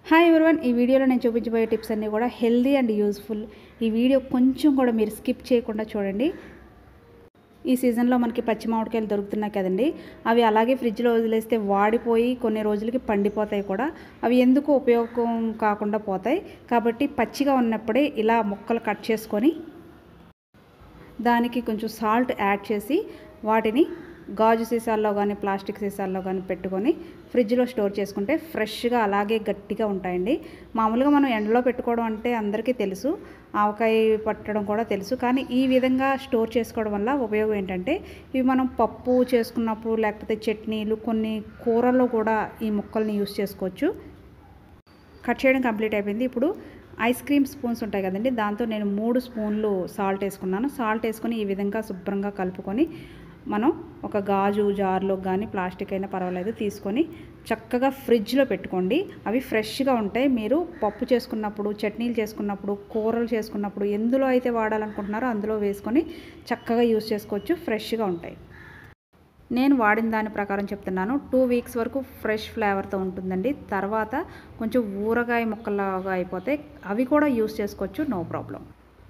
hi everyone ఈ వీడియోలో నేను చూపించబోయే టిప్స్ అన్నీ కూడా హెల్దీ అండ్ యూస్ఫుల్ ఈ వీడియో కొంచెం కూడా మీరు స్కిప్ చేయకుండా చూడండి ఈ సీజన్లో మనకి పచ్చి మామిడికాయలు దొరుకుతున్నాయి కదండి అవి అలాగే ఫ్రిడ్జ్లో వదిలేస్తే వాడిపోయి కొన్ని రోజులకి పండిపోతాయి కూడా అవి ఎందుకు ఉపయోగం కాకుండా పోతాయి కాబట్టి పచ్చిగా ఉన్నప్పుడే ఇలా ముక్కలు కట్ చేసుకొని దానికి కొంచెం సాల్ట్ యాడ్ చేసి వాటిని గాజు సీసాల్లో కానీ ప్లాస్టిక్ సీసాల్లో కానీ పెట్టుకొని ఫ్రిడ్జ్లో స్టోర్ చేసుకుంటే ఫ్రెష్గా అలాగే గట్టిగా ఉంటాయండి మామూలుగా మనం ఎండలో పెట్టుకోవడం అంటే అందరికీ తెలుసు ఆవకాయ పట్టడం కూడా తెలుసు కానీ ఈ విధంగా స్టోర్ చేసుకోవడం వల్ల ఉపయోగం ఏంటంటే ఇవి మనం పప్పు చేసుకున్నప్పుడు లేకపోతే చట్నీలు కొన్ని కూరల్లో కూడా ఈ ముక్కల్ని యూస్ చేసుకోవచ్చు కట్ చేయడం కంప్లీట్ అయిపోయింది ఇప్పుడు ఐస్ క్రీమ్ స్పూన్స్ ఉంటాయి కదండి దాంతో నేను మూడు స్పూన్లు సాల్ట్ వేసుకున్నాను సాల్ట్ వేసుకొని ఈ విధంగా శుభ్రంగా కలుపుకొని మనం ఒక గాజు జార్లో కానీ ప్లాస్టిక్ అయినా పర్వాలేదు తీసుకొని చక్కగా ఫ్రిడ్జ్లో పెట్టుకోండి అవి ఫ్రెష్గా ఉంటాయి మీరు పప్పు చేసుకున్నప్పుడు చట్నీలు చేసుకున్నప్పుడు కూరలు చేసుకున్నప్పుడు ఎందులో అయితే వాడాలనుకుంటున్నారో అందులో వేసుకొని చక్కగా యూస్ చేసుకోవచ్చు ఫ్రెష్గా ఉంటాయి నేను వాడిన దాని ప్రకారం చెప్తున్నాను టూ వీక్స్ వరకు ఫ్రెష్ ఫ్లేవర్తో ఉంటుందండి తర్వాత కొంచెం ఊరగాయ ముక్కలాగా అయిపోతే అవి కూడా యూస్ చేసుకోవచ్చు నో ప్రాబ్లం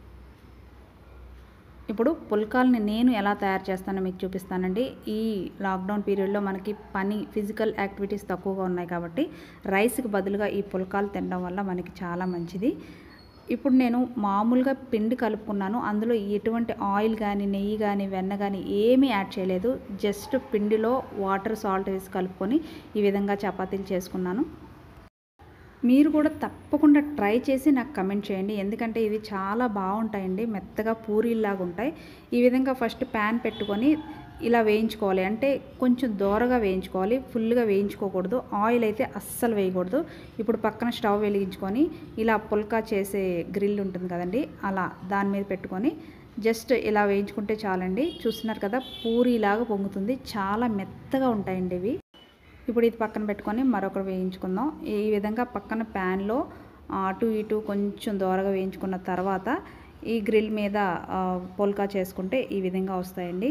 ఇప్పుడు పుల్కాల్ని నేను ఎలా తయారు చేస్తానో మీకు చూపిస్తానండి ఈ లాక్డౌన్ పీరియడ్లో మనకి పని ఫిజికల్ యాక్టివిటీస్ తక్కువగా ఉన్నాయి కాబట్టి రైస్కి బదులుగా ఈ పుల్కాలు తినడం వల్ల మనకి చాలా మంచిది ఇప్పుడు నేను మామూలుగా పిండి కలుపుకున్నాను అందులో ఎటువంటి ఆయిల్ కానీ నెయ్యి కానీ వెన్న కానీ ఏమీ యాడ్ చేయలేదు జస్ట్ పిండిలో వాటర్ సాల్ట్ వేసి కలుపుకొని ఈ విధంగా చపాతీలు చేసుకున్నాను మీరు కూడా తప్పకుండా ట్రై చేసి నాకు కమెంట్ చేయండి ఎందుకంటే ఇవి చాలా బాగుంటాయండి మెత్తగా పూరీలాగా ఉంటాయి ఈ విధంగా ఫస్ట్ ప్యాన్ పెట్టుకొని ఇలా వేయించుకోవాలి అంటే కొంచెం దోరగా వేయించుకోవాలి ఫుల్గా వేయించుకోకూడదు ఆయిల్ అయితే అస్సలు వేయకూడదు ఇప్పుడు పక్కన స్టవ్ వెలిగించుకొని ఇలా పుల్కా చేసే గ్రిల్ ఉంటుంది కదండి అలా దాని మీద పెట్టుకొని జస్ట్ ఇలా వేయించుకుంటే చాలండి చూస్తున్నారు కదా పూరీలాగా పొంగుతుంది చాలా మెత్తగా ఉంటాయండి ఇవి ఇప్పుడు ఇది పక్కన పెట్టుకొని మరొకటి వేయించుకుందాం ఈ విధంగా పక్కన ప్యాన్లో అటు ఇటు కొంచెం దోరగా వేయించుకున్న తర్వాత ఈ గ్రిల్ మీద పొల్కా చేసుకుంటే ఈ విధంగా వస్తాయండి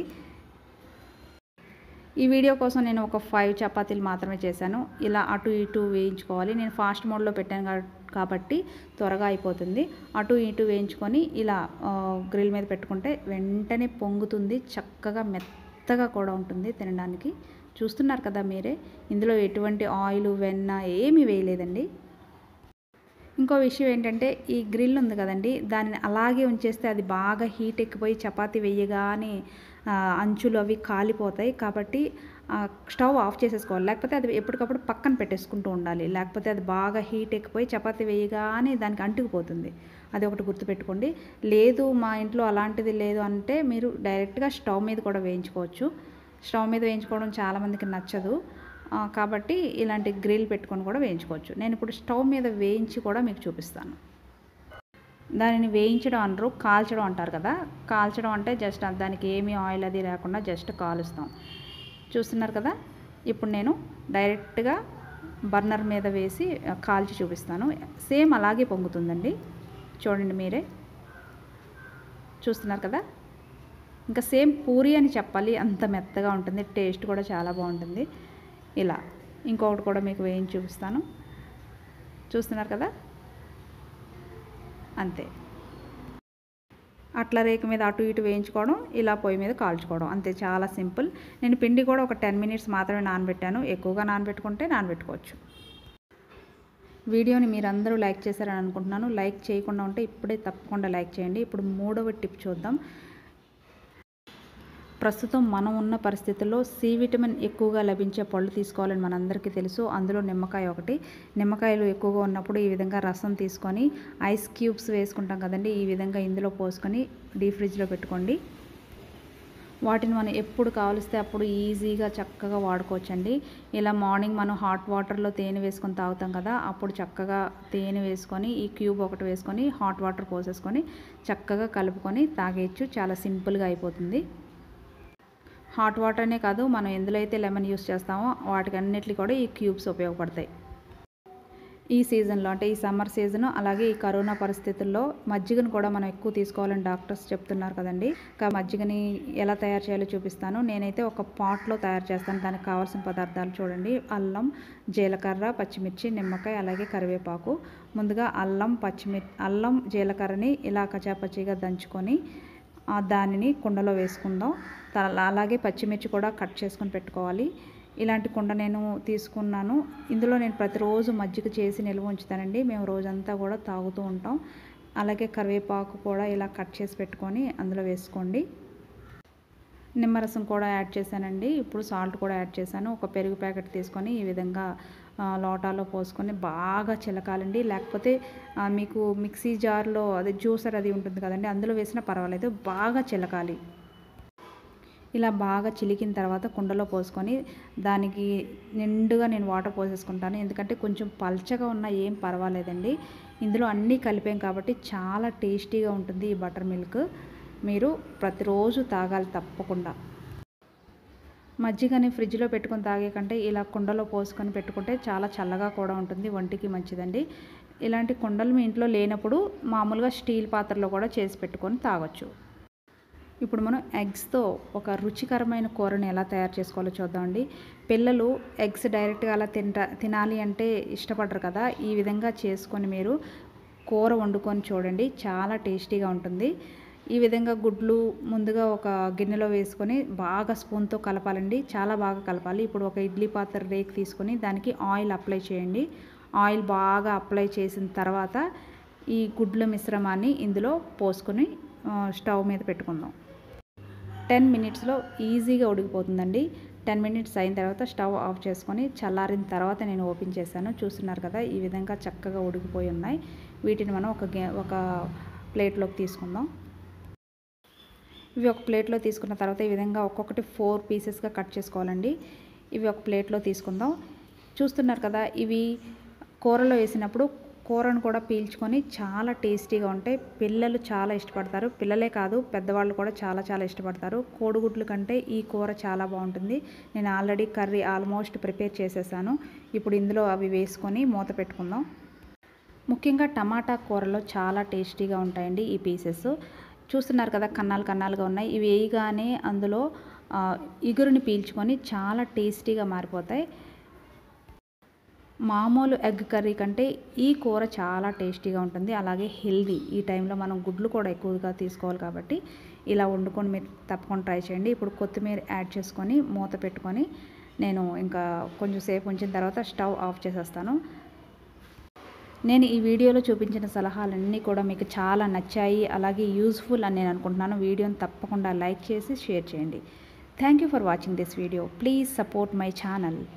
ఈ వీడియో కోసం నేను ఒక ఫైవ్ చపాతీలు మాత్రమే చేశాను ఇలా అటు ఇటు వేయించుకోవాలి నేను ఫాస్ట్ మోడ్లో పెట్టాను కాబట్టి త్వరగా అయిపోతుంది అటు ఇటు వేయించుకొని ఇలా గ్రిల్ మీద పెట్టుకుంటే వెంటనే పొంగుతుంది చక్కగా మెత్తగా కూడా ఉంటుంది తినడానికి చూస్తున్నారు కదా మీరే ఇందులో ఎటువంటి ఆయిల్ వెన్న ఏమీ వేయలేదండి ఇంకో విషయం ఏంటంటే ఈ గ్రిల్ ఉంది కదండి దానిని అలాగే ఉంచేస్తే అది బాగా హీట్ ఎక్కిపోయి చపాతీ వేయగానే అంచులు అవి కాలిపోతాయి కాబట్టి స్టవ్ ఆఫ్ చేసేసుకోవాలి లేకపోతే అది ఎప్పటికప్పుడు పక్కన పెట్టేసుకుంటూ ఉండాలి లేకపోతే అది బాగా హీట్ ఎక్కిపోయి చపాతీ వేయగానే దానికి అంటుకుపోతుంది అది ఒకటి గుర్తుపెట్టుకోండి లేదు మా ఇంట్లో అలాంటిది లేదు అంటే మీరు డైరెక్ట్గా స్టవ్ మీద కూడా వేయించుకోవచ్చు స్టవ్ మీద వేయించుకోవడం చాలామందికి నచ్చదు కాబట్టి ఇలాంటి గ్రిల్ పెట్టుకొని కూడా వేయించుకోవచ్చు నేను ఇప్పుడు స్టవ్ మీద వేయించి కూడా మీకు చూపిస్తాను దానిని వేయించడం అనరు కాల్చడం అంటారు కదా కాల్చడం అంటే జస్ట్ దానికి ఏమీ ఆయిల్ అది లేకుండా జస్ట్ కాలుస్తాం చూస్తున్నారు కదా ఇప్పుడు నేను డైరెక్ట్గా బర్నర్ మీద వేసి కాల్చి చూపిస్తాను సేమ్ అలాగే పొంగుతుందండి చూడండి మీరే చూస్తున్నారు కదా ఇంకా సేమ్ పూరి అని చెప్పాలి అంత మెత్తగా ఉంటుంది టేస్ట్ కూడా చాలా బాగుంటుంది ఇలా ఇంకొకటి కూడా మీకు వేయించి చూపిస్తాను చూస్తున్నారు కదా అంతే అట్ల రేక మీద అటు ఇటు వేయించుకోవడం ఇలా పొయ్యి మీద కాల్చుకోవడం అంతే చాలా సింపుల్ నేను పిండి కూడా ఒక టెన్ మినిట్స్ మాత్రమే నానబెట్టాను ఎక్కువగా నానబెట్టుకుంటే నానబెట్టుకోవచ్చు వీడియోని మీరందరూ లైక్ చేశారని అనుకుంటున్నాను లైక్ చేయకుండా ఉంటే ఇప్పుడే తప్పకుండా లైక్ చేయండి ఇప్పుడు మూడవ టిప్ చూద్దాం ప్రస్తుతం మనం ఉన్న పరిస్థితుల్లో సి విటమిన్ ఎక్కువగా లభించే పళ్ళు తీసుకోవాలని మనందరికీ తెలుసు అందులో నిమ్మకాయ ఒకటి నిమ్మకాయలు ఎక్కువగా ఉన్నప్పుడు ఈ విధంగా రసం తీసుకొని ఐస్ క్యూబ్స్ వేసుకుంటాం కదండి ఈ విధంగా ఇందులో పోసుకొని డీ ఫ్రిడ్జ్లో పెట్టుకోండి వాటిని మనం ఎప్పుడు కావలిస్తే అప్పుడు ఈజీగా చక్కగా వాడుకోవచ్చండి ఇలా మార్నింగ్ మనం హాట్ వాటర్లో తేనె వేసుకొని తాగుతాం కదా అప్పుడు చక్కగా తేనె వేసుకొని ఈ క్యూబ్ ఒకటి వేసుకొని హాట్ వాటర్ పోసేసుకొని చక్కగా కలుపుకొని తాగేయచ్చు చాలా సింపుల్గా అయిపోతుంది హాట్ వాటర్నే కాదు మనం ఎందులో అయితే లెమన్ యూస్ చేస్తామో వాటికి అన్నిటికీ కూడా ఈ క్యూబ్స్ ఉపయోగపడతాయి ఈ సీజన్లో అంటే ఈ సమ్మర్ సీజన్ అలాగే ఈ కరోనా పరిస్థితుల్లో మజ్జిగను కూడా మనం ఎక్కువ తీసుకోవాలని డాక్టర్స్ చెప్తున్నారు కదండి ఇంకా మజ్జిగని ఎలా తయారు చేయాలో చూపిస్తాను నేనైతే ఒక పాట్లో తయారు చేస్తాను దానికి కావాల్సిన పదార్థాలు చూడండి అల్లం జీలకర్ర పచ్చిమిర్చి నిమ్మకాయ అలాగే కరివేపాకు ముందుగా అల్లం పచ్చిమిర్చి అల్లం జీలకర్రని ఇలా కచాపచ్చిగా దంచుకొని ఆ దానిని కుండలో వేసుకుందాం త- అలాగే పచ్చిమిర్చి కూడా కట్ చేసుకొని పెట్టుకోవాలి ఇలాంటి కుండ నేను తీసుకున్నాను ఇందులో నేను ప్రతిరోజు మజ్జిగ చేసి నిల్వ ఉంచుతానండి మేము రోజంతా కూడా తాగుతూ ఉంటాం అలాగే కరివేపాకు కూడా ఇలా కట్ చేసి పెట్టుకొని అందులో వేసుకోండి నిమ్మరసం కూడా యాడ్ చేశానండి ఇప్పుడు సాల్ట్ కూడా యాడ్ చేశాను ఒక పెరుగు ప్యాకెట్ తీసుకొని ఈ విధంగా ఆ, లోటాలో పోసుకొని బాగా చిలకాలండి లేకపోతే ఆ, మీకు మిక్సీ జార్లో అదే జ్యూసర్ అది ఉంటుంది కదండి అందులో వేసినా పర్వాలేదు బాగా చిలకాలి ఇలా బాగా చిలికిన తర్వాత కుండలో పోసుకొని దానికి నిండుగా నేను వాటర్ పోసేసుకుంటాను ఎందుకంటే కొంచెం పల్చగా ఉన్నా ఏం పర్వాలేదండి ఇందులో అన్నీ కలిపాం కాబట్టి చాలా టేస్టీగా ఉంటుంది ఈ బటర్ మిల్క్ మీరు ప్రతిరోజు తాగాలి తప్పకుండా మజ్జిగని ఫ్రిడ్జ్లో పెట్టుకొని తాగే కంటే ఇలా కుండలో పోసుకొని పెట్టుకుంటే చాలా చల్లగా కూడా ఉంటుంది ఒంటికి మంచిదండి ఇలాంటి కుండలు మీ ఇంట్లో లేనప్పుడు మామూలుగా స్టీల్ పాత్రలో కూడా చేసి పెట్టుకొని తాగొచ్చు ఇప్పుడు మనం ఎగ్స్తో ఒక రుచికరమైన కూరని ఎలా తయారు చేసుకోవాలో చూద్దామండి పిల్లలు ఎగ్స్ డైరెక్ట్గా అలా తింటా తినాలి అంటే ఇష్టపడరు కదా ఈ విధంగా చేసుకొని మీరు కూర వండుకొని చూడండి చాలా టేస్టీగా ఉంటుంది ఈ విధంగా గుడ్లు ముందుగా ఒక గిన్నెలో వేసుకొని బాగా స్పూన్తో కలపాలండి చాలా బాగా కలపాలి ఇప్పుడు ఒక ఇడ్లీ పాత్ర రేక్ తీసుకొని దానికి ఆయిల్ అప్లై చేయండి ఆయిల్ బాగా అప్లై చేసిన తర్వాత ఈ గుడ్ల మిశ్రమాన్ని ఇందులో పోసుకొని ఆ, స్టవ్ మీద పెట్టుకుందాం టెన్ మినిట్స్లో ఈజీగా ఉడికిపోతుందండి టెన్ మినిట్స్ అయిన తర్వాత స్టవ్ ఆఫ్ చేసుకొని చల్లారిన తర్వాత నేను ఓపెన్ చేశాను చూస్తున్నారు కదా ఈ విధంగా చక్కగా ఉడికిపోయి ఉన్నాయి వీటిని మనం ఒక గే ఒక ప్లేట్లోకి తీసుకుందాం ఇవి ఒక ప్లేట్లో తీసుకున్న తర్వాత ఈ విధంగా ఒక్కొక్కటి ఫోర్ పీసెస్గా కట్ చేసుకోవాలండి ఇవి ఒక ప్లేట్లో తీసుకుందాం చూస్తున్నారు కదా ఇవి కూరలో వేసినప్పుడు కూరను కూడా పీల్చుకొని చాలా టేస్టీగా ఉంటాయి పిల్లలు చాలా ఇష్టపడతారు పిల్లలే కాదు పెద్దవాళ్ళు కూడా చాలా చాలా ఇష్టపడతారు కోడిగుడ్ల కంటే ఈ కూర చాలా బాగుంటుంది నేను ఆల్రెడీ కర్రీ ఆల్మోస్ట్ ప్రిపేర్ చేసేసాను ఇప్పుడు ఇందులో అవి వేసుకొని మూత పెట్టుకుందాం ముఖ్యంగా టమాటా కూరలో చాలా టేస్టీగా ఉంటాయండి ఈ పీసెస్ చూస్తున్నారు కదా కన్నాలు కన్నాలుగా ఉన్నాయి ఇవి వేయగానే అందులో ఆ, ఇగురుని పీల్చుకొని చాలా టేస్టీగా మారిపోతాయి మామూలు ఎగ్ కర్రీ కంటే ఈ కూర చాలా టేస్టీగా ఉంటుంది అలాగే హెల్దీ ఈ టైంలో మనం గుడ్లు కూడా ఎక్కువగా తీసుకోవాలి కాబట్టి ఇలా వండుకొని మీరు తప్పకుండా ట్రై చేయండి ఇప్పుడు కొత్తిమీర యాడ్ చేసుకొని మూత పెట్టుకొని నేను ఇంకా కొంచెం సేపు ఉంచిన తర్వాత స్టవ్ ఆఫ్ చేసేస్తాను నేను ఈ వీడియోలో చూపించిన సలహాలన్నీ కూడా మీకు చాలా నచ్చాయి అలాగే యూస్ఫుల్ అని నేను అనుకుంటున్నాను వీడియోని తప్పకుండా లైక్ చేసి షేర్ చేయండి thank you for watching this video please support my channel